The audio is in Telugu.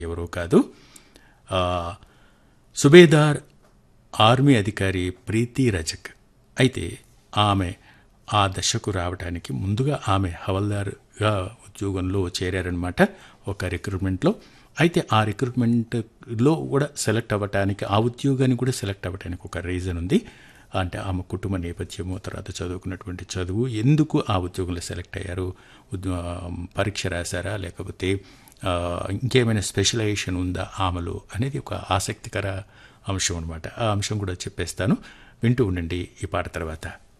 ఎవరో కాదు ఆ, సుబేదార్ ఆర్మీ అధికారి ప్రీతి రజక్ అయితే ఆమె ఆ దశకు రావడానికి ముందుగా ఆమె హవల్దార్గా ఉద్యోగంలో చేరారనమాట ఒక రిక్రూట్మెంట్లో అయితే ఆ రిక్రూట్మెంట్లో కూడా సెలెక్ట్ అవ్వటానికి ఆ ఉద్యోగానికి కూడా సెలెక్ట్ అవ్వటానికి ఒక రీజన్ ఉంది అంటే ఆమె కుటుంబ నేపథ్యము తర్వాత చదువుకున్నటువంటి చదువు ఎందుకు ఆ ఉద్యోగంలో సెలెక్ట్ అయ్యారు ఉద్యో పరీక్ష రాశారా లేకపోతే ఆ, ఇంకేమైనా స్పెషలైజేషన్ ఉందా ఆమెలో అనేది ఒక ఆసక్తికర అంశం అనమాట ఆ అంశం కూడా చెప్పేస్తాను వింటూ ఉండండి ఈ పాట తర్వాత